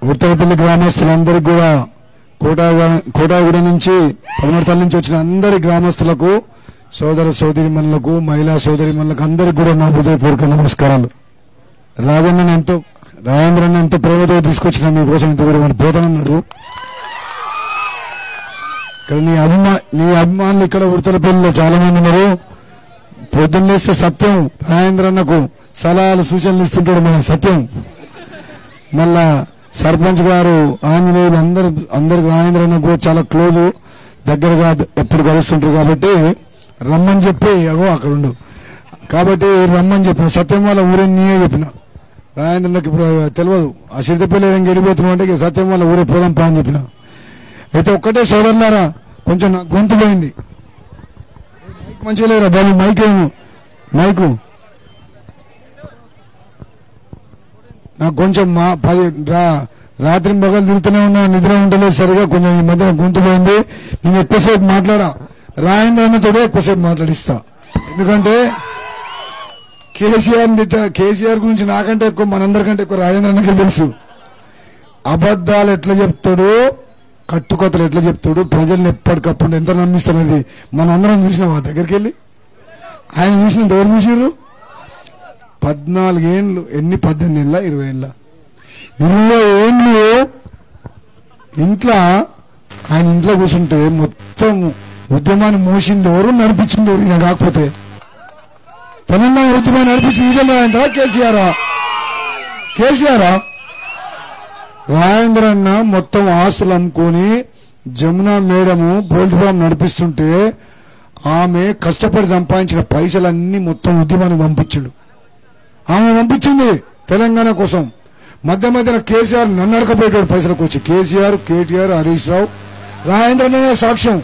ఉత్తరపల్లి గ్రామస్తులందరికీ కూడా కోటాగూడ కోటాగూడ నుంచి పదమూడు నుంచి వచ్చిన అందరి గ్రామస్తులకు సోదర సోదరిమణులకు మహిళా సోదరిమణులకు అందరికి కూడా నా హృదయపూర్వక నమస్కారాలు రాజన్న ఎంతో రాజేంద్రన్న ఎంతో ప్రేమతో తీసుకొచ్చిన మీకోసం ఇంత దూరం అని పోతానన్నాడు ఇక్కడ నీ అభిమా నీ అభిమానులు ఇక్కడ ఉడతలపల్లిలో చాలా మంది ఉన్నారు పొద్దున్న లేస్తే సత్యం రాజేంద్రన్నకు సలహాలు సూచనలు ఇస్తుంటాడు మన సత్యం మళ్ళా సర్పంచ్ గారు ఆంజనేయులు అందరు అందరు రాజేంద్రన్న కూడా చాలా క్లోజ్ దగ్గరగా ఎప్పుడు కలుస్తుంటారు కాబట్టి రమ్మని చెప్పి అగో అక్కడ ఉండు కాబట్టి రమ్మని చెప్పిన సత్యం వాళ్ళ ఊరే నీయే చెప్పిన రాజేంద్రన్నకి ఇప్పుడు తెలియదు ఆ సిరితపల్లి గడిపోతున్నాం అంటే ఇక సత్యం వాళ్ళ ఊరే పోదాం పా అని చెప్పిన అయితే ఒక్కటే సోదరులారా కొంచెం నా గొంతు పోయింది మైక్ మంచిగా లేరా బాబు మైక్ ఏమో మైకు నాకు కొంచెం మా పది రా రాత్రి మొగలు తిరుగుతూనే ఉన్నా నిద్ర ఉండలేదు సరిగా కొంచెం ఈ మధ్యన గొంతు పోయింది నేను ఎక్కువసేపు మాట్లాడా రాజేంద్ర అన్నతోడే ఎక్కువసేపు మాట్లాడిస్తా ఎందుకంటే కేసీఆర్ కేసీఆర్ గురించి నాకంటే ఎక్కువ మనందరికంటే ఎక్కువ రాజేంద్ర అన్నకే తెలుసు అబద్ధాలు ఎట్లా చెప్తాడు కట్టుకొతలు ఎట్లా చెప్తాడు ప్రజల్ని ఎప్పటికప్పుడు ఎంత నమ్మిస్తున్నది మనందరం చూసినాం ఆ దగ్గరికి వెళ్ళి ఆయన చూసినంత ఎవరు చూసిర్రు పద్నాలుగేండ్లు ఎన్ని పద్దెనిమిది ఏళ్ళ ఇరవై ఏళ్ళ ఇరవై ఏండ్లు ఇంట్లో ఆయన ఇంట్లో కూర్చుంటే మొత్తం ఉద్యమాన్ని మోసింది ఎవరు నడిపించింది ఎవరు ఈయన కాకపోతే తెలంగాణ ఉద్యమాన్ని నడిపించింది ఈటల రాజేంద్ర కేసీఆర్ కేసీఆర్ రాజేంద్ర అన్న మొత్తం ఆస్తులు అమ్ముకొని జమునా మేడము పోల్ట్రీ ఫామ్ నడిపిస్తుంటే ఆమె కష్టపడి సంపాదించిన పైసలన్నీ మొత్తం ఉద్యమానికి పంపించాడు ఆమె పంపించింది తెలంగాణ కోసం మధ్య మధ్యన కేసీఆర్ నన్ను అడకపోయాడు పైసలకు వచ్చి కేసీఆర్ కేటీఆర్ హరీష్ రావు రాజేంద్రనే సాక్ష్యం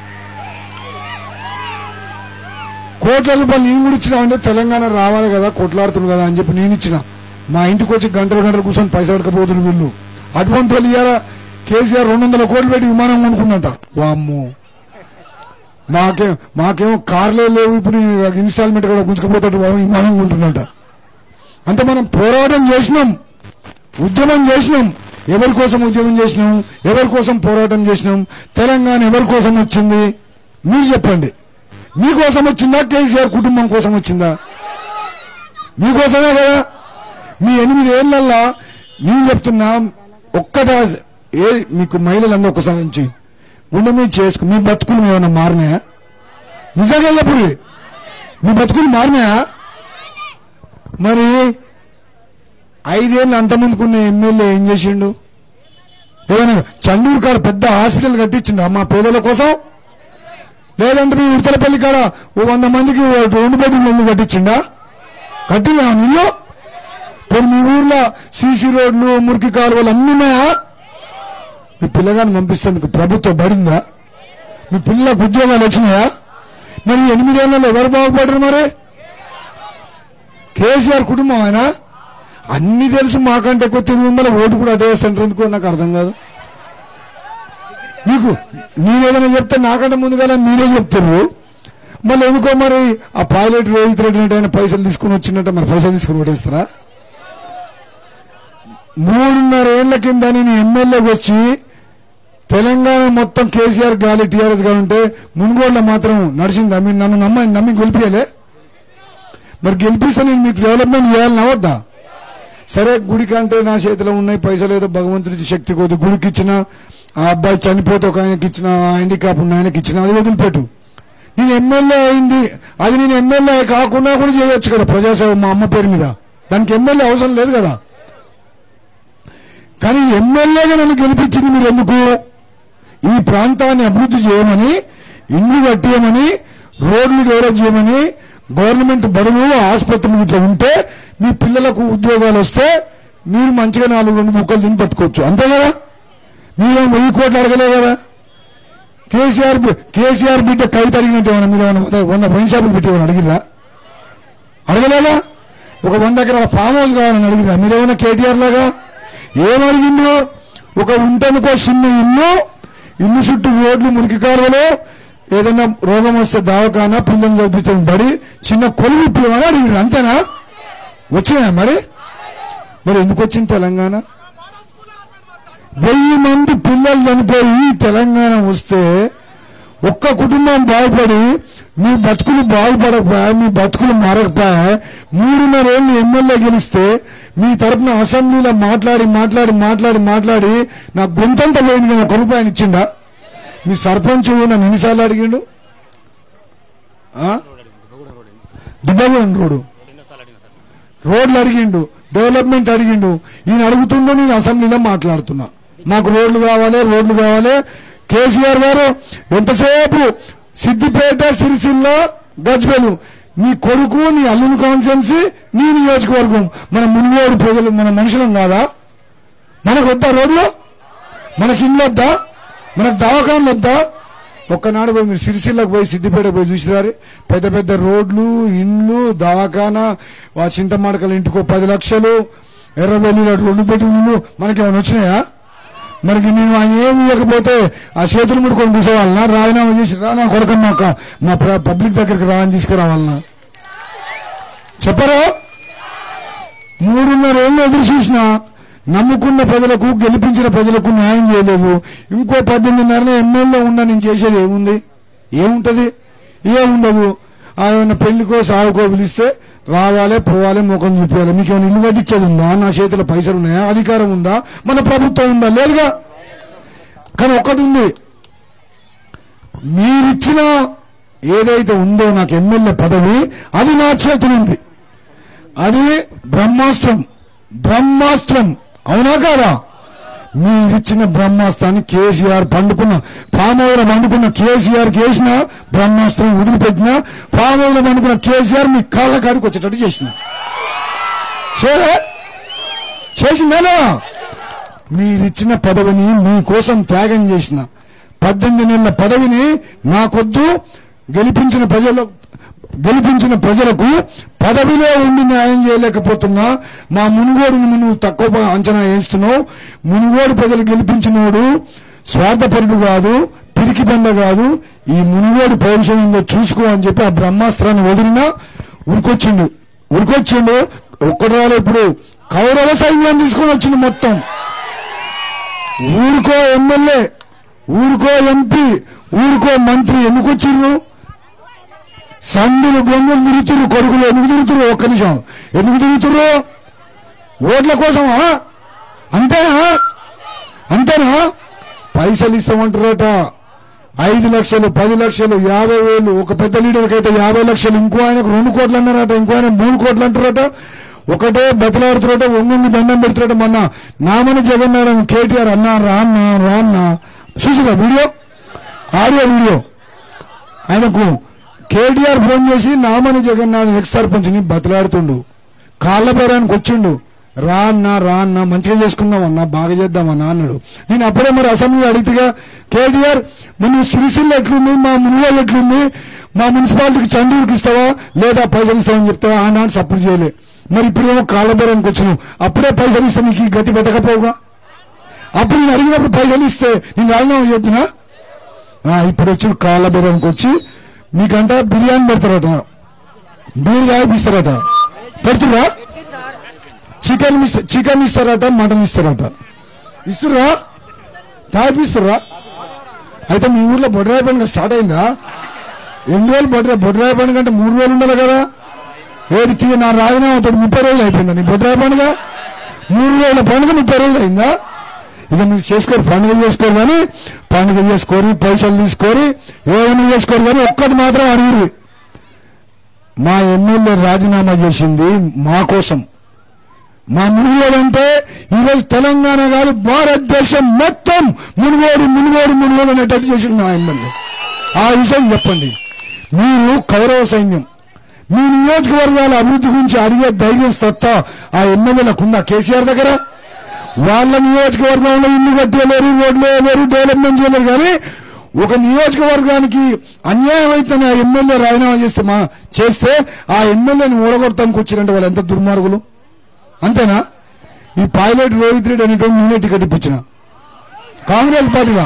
కోట్ల రూపాయలు నేను కూడా ఇచ్చిన అంటే తెలంగాణ రావాలి కదా కొట్లాడుతుంది కదా అని చెప్పి నేను ఇచ్చిన మా ఇంటికి వచ్చి గంటలు గంటలు కూర్చొని పైసలు అడకపోతున్నారు వీళ్ళు అటువంటి వాళ్ళు ఇయ్యాల కేసీఆర్ రెండు వందల కోట్లు పెట్టి విమానం కొనుక్కున్నట వామ్మో మాకేం మాకేమో కార్లే లేవు ఇప్పుడు ఇన్స్టాల్మెంట్ కూడా గుంజుకుపోతాడు విమానం కొంటున్నట అంటే మనం పోరాటం చేసినాం ఉద్యమం చేసినాం ఎవరి కోసం ఉద్యమం చేసినాం ఎవరి కోసం పోరాటం చేసినాం తెలంగాణ ఎవరి కోసం వచ్చింది మీరు చెప్పండి మీకోసం వచ్చిందా కేసీఆర్ కుటుంబం కోసం వచ్చిందా మీకోసమే కదా మీ ఎనిమిది ఏళ్లల్లా నేను చెప్తున్నా ఒక్కట ఏ మీకు మహిళలందరూ ఒక్కసారి నుంచి ఉండి మీరు చేసుకు మీ బతుకులు ఏమైనా మారినాయా నిజంగా చెప్పుడు మీ బతుకులు మారినాయా మరి ఐదేళ్ళు అంతమందికున్న ఎమ్మెల్యే ఏం చేసిండు ఏమైనా చండూరు కాడ పెద్ద హాస్పిటల్ కట్టించిండు మా పేదల కోసం లేదంటే మీ ఉడతలపల్లి కాడ ఓ వంద మందికి ఓ రెండు బెడ్రూమ్ ఇల్లు కట్టించిండా కట్టినా ఇల్లు పోనీ మీ ఊర్లో సీసీ రోడ్లు మురికి కాలువలు అన్ని ఉన్నాయా మీ పిల్లగాన్ని పంపిస్తేందుకు ప్రభుత్వం పడిందా మీ పిల్లలకు ఉద్యోగాలు వచ్చినాయా మరి ఎనిమిదేళ్లలో ఎవరు బాగుపడరు మరి కేసీఆర్ కుటుంబం ఆయన అన్ని తెలుసు మాకంటే ఎక్కువ తిరిగి ఉందా ఓటు కూడా అటే వేస్తుంటారు ఎందుకో నాకు అర్థం కాదు మీకు నేనేదైనా చెప్తే నాకంటే ముందుగా మీరే చెప్తారు మళ్ళీ ఎందుకో మరి ఆ పైలట్ రోహిత్ రెడ్డి అంటే ఆయన పైసలు తీసుకుని వచ్చినట్ట మరి పైసలు తీసుకుని ఓటేస్తారా మూడున్నర ఏళ్ల కింద నేను ఎమ్మెల్యేకి వచ్చి తెలంగాణ మొత్తం కేసీఆర్ గాలి టీఆర్ఎస్ గా ఉంటే మునుగోళ్ళ మాత్రం నడిచిందా మీరు నన్ను నమ్మ నమ్మి గెలిపియలే మరి గెలిపిస్తే నేను మీకు డెవలప్మెంట్ చేయాలని అవద్దా సరే గుడికి అంటే నా చేతిలో ఉన్నాయి పైసలు ఏదో భగవంతుడి శక్తి కొద్ది గుడికి ఇచ్చిన ఆ అబ్బాయి చనిపోతే ఒక ఆయనకి ఇచ్చిన హ్యాండిక్యాప్ ఉన్న ఆయనకి ఇచ్చిన అది వదిలిపెట్టు నేను ఎమ్మెల్యే అయింది అది నేను ఎమ్మెల్యే కాకుండా కూడా చేయొచ్చు కదా ప్రజాసేవ మా అమ్మ పేరు మీద దానికి ఎమ్మెల్యే అవసరం లేదు కదా కానీ ఎమ్మెల్యేగా నన్ను గెలిపించింది మీరు ఎందుకు ఈ ప్రాంతాన్ని అభివృద్ధి చేయమని ఇండ్లు కట్టేయమని రోడ్లు డెవలప్ చేయమని గవర్నమెంట్ బడులు ఆసుపత్రులు ఇట్లా ఉంటే మీ పిల్లలకు ఉద్యోగాలు వస్తే మీరు మంచిగా నాలుగు రెండు ముక్కలు తిని పట్టుకోవచ్చు అంతే కదా మీరేం వెయ్యి కోట్లు అడగలే కదా కేసీఆర్ బి- కేసీఆర్ బిడ్డ కవిత అడిగినట్టు ఏమన్నా మీరు ఏమన్నా వంద- వంద వైన్ షాపులు పెట్టి ఏమన్నా అడిగిరా అడగలేదా ఒక వంద ఎకరాల ఫామ్ హౌస్ కావాలని అడిగిరా మీరేమన్నా కేటీఆర్ లాగా ఏమడిగిండు ఒక ఉంటనుకో చిన్న ఇల్లు ఇల్లు చుట్టూ రోడ్లు మురికి కాలువలు ఏదైనా రోగం వస్తే దావకానా పిల్లల్ని చదివిస్తే బడి చిన్న కొలువు ఇప్పమని అడిగిరు అంతేనా వచ్చినాయా మరి మరి ఎందుకు వచ్చింది తెలంగాణ వెయ్యి మంది పిల్లలు చనిపోయి తెలంగాణ వస్తే ఒక్క కుటుంబం బాగుపడి మీ బతుకులు బాగుపడకపోయా మీ బతుకులు మారకపోయా మూడున్నర ఏళ్ళు ఎమ్మెల్యే గెలిస్తే మీ తరపున అసెంబ్లీలో మాట్లాడి మాట్లాడి మాట్లాడి మాట్లాడి నా గొంతంతా పోయింది కదా ఒక రూపాయలు ఇచ్చిండా మీ సర్పంచ్ నన్ను ఎన్నిసార్లు అడిగిండు ఆ? దుబ్బగూడెం రోడ్డు రోడ్లు అడిగిండు డెవలప్మెంట్ అడిగిండు ఈయన అడుగుతుండో నేను అసెంబ్లీలో మాట్లాడుతున్నా మాకు రోడ్లు కావాలి రోడ్లు కావాలి కేసీఆర్ గారు ఎంతసేపు సిద్దిపేట సిరిసిల్ల గజ్బెలు నీ కొడుకు నీ అల్లుని కాన్సెన్సీ నీ నియోజకవర్గం మన మునుగోడు ప్రజలు మన మనుషులం కాదా మనకు వద్దా రోడ్లు మనకి ఇల్లు వద్దా మనకు దవాఖాన్లు వద్దా ఒక్కనాడు పోయి మీరు సిరిసిల్లకు పోయి సిద్దిపేట పోయి చూసిరారు పెద్ద పెద్ద రోడ్లు ఇండ్లు దవాఖానా ఆ చింతమాడకల ఇంటికో పది లక్షలు ఎర్రబెల్లి రెండు పెట్టి ఇల్లు మనకేమైనా వచ్చినాయా మనకి నేను ఆయన ఏమి ఇవ్వకపోతే ఆ చేతులు ముడుకొని కూర్చోవాలన్నా రాజీనామా చేసి రా నా కొడకన్నాక మా ప్ర- పబ్లిక్ దగ్గరికి రా అని తీసుకురావాలన్నా చెప్పరా మూడున్నర ఏళ్ళు ఎదురు చూసినా నమ్ముకున్న ప్రజలకు గెలిపించిన ప్రజలకు న్యాయం చేయలేదు ఇంకో పద్దెనిమిదిన్నర ఎమ్మెల్యే ఉన్నా నేను చేసేది ఏముంది ఏముంటది ఏముండదు ఆయన పెళ్లికో సాగుకో పిలిస్తే రావాలి పోవాలి ముఖం చూపించాలి మీకు ఏమైనా ఇల్లు కట్టించేది ఉందా నా చేతిలో పైసలు ఉన్నాయా అధికారం ఉందా మన ప్రభుత్వం ఉందా లేదుగా కానీ ఒక్కటి ఉంది మీరిచ్చిన ఏదైతే ఉందో నాకు ఎమ్మెల్యే పదవి అది నా చేతిలో ఉంది అది బ్రహ్మాస్త్రం బ్రహ్మాస్త్రం అవునా కాదా మీరిచ్చిన బ్రహ్మాస్త్రాన్ని కేసీఆర్ పండుకున్న పామోదర పండుకున్న కేసీఆర్ కేసిన బ్రహ్మాస్త్రం వదిలిపెట్టిన పామోదర పండుకున్న కేసీఆర్ మీ కాళ్ళ కాడికి వచ్చేటట్టు చేసిన చేయలే చేసిందా మీరిచ్చిన పదవిని మీకోసం త్యాగం చేసిన పద్దెనిమిది నెలల పదవిని నాకొద్దు గెలిపించిన ప్రజలు గెలిపించిన ప్రజలకు పదవిలో ఉండి న్యాయం చేయలేకపోతున్నా మా మునుగోడుని నువ్వు తక్కువ అంచనా వేస్తున్నావు మునుగోడు ప్రజలు గెలిపించినోడు స్వార్థపరుడు కాదు పిరికి బంద కాదు ఈ మునుగోడు పౌరుషం ఉందో చూసుకో అని చెప్పి ఆ బ్రహ్మాస్త్రాన్ని వదిలినా ఉరికొచ్చిండు ఉరికొచ్చిండు ఒక్కడు రాలే ఇప్పుడు కౌరవ సైన్యాన్ని తీసుకొని వచ్చింది మొత్తం ఊరికో ఎమ్మెల్యే ఊరికో ఎంపీ ఊరికో మంత్రి ఎందుకు వచ్చిర్రు సందులు గొంగులు తిరుగుతురు కొడుకులు ఎందుకు తిరుగుతురు ఒక్క నిమిషం ఎందుకు తిరుగుతురు ఓట్ల కోసమా అంతేనా అంతేనా పైసలు ఇస్తామంటారట ఐదు లక్షలు పది లక్షలు యాభై వేలు ఒక పెద్ద లీడర్కి అయితే యాభై లక్షలు ఇంకో ఆయనకు రెండు కోట్లు అన్నారట ఇంకో ఆయన మూడు కోట్లు అంటారట ఒకటే బతిలాడుతురట ఒంగొంగి దండం పెడుతురట మొన్న నామని జగన్నాథం కేటీఆర్ అన్నా రా అన్నా రా అన్నా చూసిరా వీడియో ఆడియో వీడియో ఆయనకు కేటీఆర్ ఫోన్ చేసి నామని జగన్నాథ్ ఎక్స్ సర్పంచ్ని బతిలాడుతుండు కాళ్ళ బేరానికి వచ్చిండు రా అన్నా రా అన్నా మంచిగా చేసుకుందాం అన్నా బాగా చేద్దామన్నా అన్నాడు నేను అప్పుడే మరి అసెంబ్లీ అడిగితేగా కేటీఆర్ మరి నువ్వు సిరిసిల్ల ఎట్లుంది మా మున్గోలు ఎట్లుంది మా మున్సిపాలిటీకి చంద్రుడికి ఇస్తావా లేదా పైసలు ఇస్తావని చెప్తావా ఆనాడు సపోర్ట్ చేయలే మరి ఇప్పుడేమో కాళ్ళ బేరానికి వచ్చినావు అప్పుడే పైసలు ఇస్తే నీకు ఈ గతి పెట్టకపోవుగా అప్పుడు నేను అడిగినప్పుడు పైసలు ఇస్తే నేను రాజీనామా చేద్దునా ఆ, ఇప్పుడు వచ్చి కాళ్ళ బేరానికి వచ్చి మీకంట బిర్యానీ పెడతారట బీర్ తాగిపిస్తారట పెడుతురా చికెన్ ఇస్త- చికెన్ ఇస్తారట మటన్ ఇస్తారట ఇస్తురా తాగిపిస్తురా అయితే మీ ఊర్లో బొడ్రాయి పండుగ స్టార్ట్ అయిందా ఎన్ని రోజులు బొడ్రాయి బొడ్రాయి పండుగ అంటే మూడు రోజులు ఉండాలి కదా ఏది తీయ నా రాజీనామాతో ముప్పై రోజులు అయిపోయిందా నీ బొడ్రాయి పండుగ మూడు రోజుల పండుగ ముప్పై రోజులు అయిందా ఇక మీరు చేసుకోరు పండుగ చేసుకోరు కానీ పండుగ చేసుకోరు పైసలు తీసుకోరు ఏమైనా చేసుకోరు కానీ ఒక్కటి మాత్రం అడుగురు మా ఎమ్మెల్యే రాజీనామా చేసింది మా కోసం మా మునుగోడు అంటే ఈరోజు తెలంగాణ కాదు భారతదేశం మొత్తం మునుగోడు మునుగోడు మునుగోడు అనేటట్టు చేసింది మా ఎమ్మెల్యే ఆ విషయం చెప్పండి మీరు కౌరవ సైన్యం మీ నియోజకవర్గాల అభివృద్ధి గురించి అడిగే ధైర్యం సత్తా ఆ ఎమ్మెల్యేలకు ఉందా కేసీఆర్ దగ్గర వాళ్ళ నియోజకవర్గంలో ఇల్లు కట్టలేరు రోడ్లు వేయలేరు డెవలప్మెంట్ చేయలేరు కానీ ఒక నియోజకవర్గానికి అన్యాయం అయితే ఆ ఎమ్మెల్యే రాజీనామా చేస్తే మా చేస్తే ఆ ఎమ్మెల్యేని ఓడగొడతానికి వచ్చిరంటే వాళ్ళు ఎంత దుర్మార్గులు అంతేనా ఈ పైలట్ రోహిత్ రెడ్డి అనేటువంటి నేనే టికెట్ ఇప్పించిన కాంగ్రెస్ పార్టీలా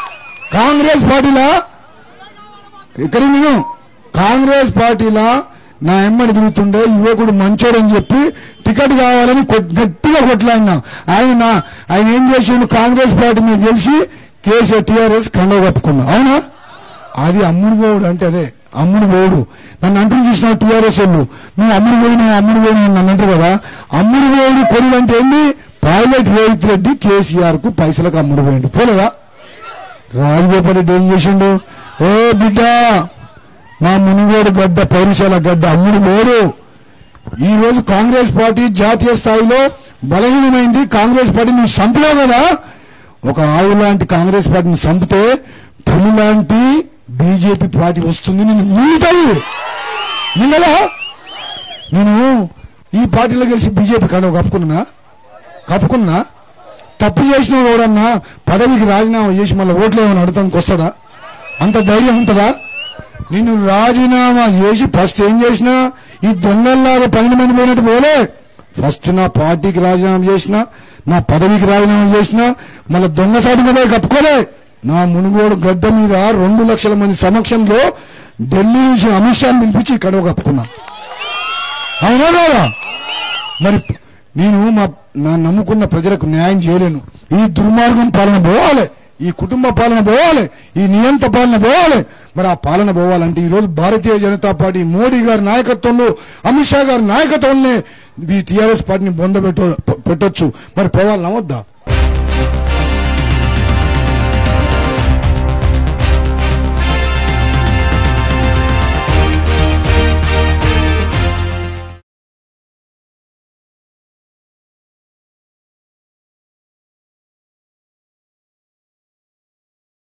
కాంగ్రెస్ పార్టీలా ఇక్కడ నేను కాంగ్రెస్ పార్టీలా నా ఎమ్మడి తిరుగుతుండే యువకుడు మంచోడని చెప్పి టికెట్ కావాలని కొట్- గట్టిగా కొట్లాడినా ఆయన నా ఆయన ఏం చేసిండు కాంగ్రెస్ పార్టీ మీద గెలిచి కేసీఆర్ టీఆర్ఎస్ కండవ కప్పుకున్నా అవునా అది అమ్ముడు పోవుడు అంటే అదే అమ్ముడు పోవుడు నన్ను అంటూ చూసిన టీఆర్ఎస్ వాళ్ళు నువ్వు అమ్ముడు పోయినావు అమ్ముడు పోయినావు నన్ను అంటారు కదా అమ్ముడు పోవుడు కొనుడు అంటే ఏంది పైలట్ రేవంత్ రెడ్డి కేసీఆర్ కు పైసలకు అమ్ముడు పోయిండు పోలేదా రాజగోపాల్ రెడ్డి ఏం చేసిండు ఓ బిడ్డ మా మునుగోడు గడ్డ పౌరుషాల గడ్డ అమ్ముడు పోడు ఈ రోజు కాంగ్రెస్ పార్టీ జాతీయ స్థాయిలో బలహీనమైంది కాంగ్రెస్ పార్టీ నువ్వు చంపలేవు కదా ఒక ఆవు లాంటి కాంగ్రెస్ పార్టీని చంపితే పులి లాంటి బీజేపీ పార్టీ వస్తుంది నేను మింగుతాయి మింగలా నేను ఈ పార్టీలో గెలిచి బీజేపీ కాడ కప్పుకున్నా కప్పుకున్నా తప్పు చేసిన ఎవడన్నా పదవికి రాజీనామా చేసి మళ్ళీ ఓట్లు ఏమైనా అడతానికి వస్తాడా అంత ధైర్యం ఉంటుందా నిన్ను రాజీనామా చేసి ఫస్ట్ ఏం చేసినా ఈ దొంగల్లాగా పన్నెండు మంది పోయినట్టు పోలే ఫస్ట్ నా పార్టీకి రాజీనామా చేసిన నా పదవికి రాజీనామా చేసిన మళ్ళీ దొంగ సాటి మీద కప్పుకోలే నా మునుగోడు గడ్డ మీద రెండు లక్షల మంది సమక్షంలో ఢిల్లీ నుంచి అమిత్ షాని పిలిపించి ఇక్కడ కప్పుకున్నా అవునా కాదా మరి నేను మా నా నమ్ముకున్న ప్రజలకు న్యాయం చేయలేను ఈ దుర్మార్గం పాలన పోవాలి ఈ కుటుంబ పాలన పోవాలి ఈ నియంత పాలన పోవాలి మరి ఆ పాలన పోవాలంటే ఈ రోజు భారతీయ జనతా పార్టీ మోడీ గారి నాయకత్వంలో అమిత్ షా గారి నాయకత్వంలోనే ఈ టీఆర్ఎస్ పార్టీని బొంద పెట్ట పెట్టొచ్చు మరి పోవాలన్నా వద్దా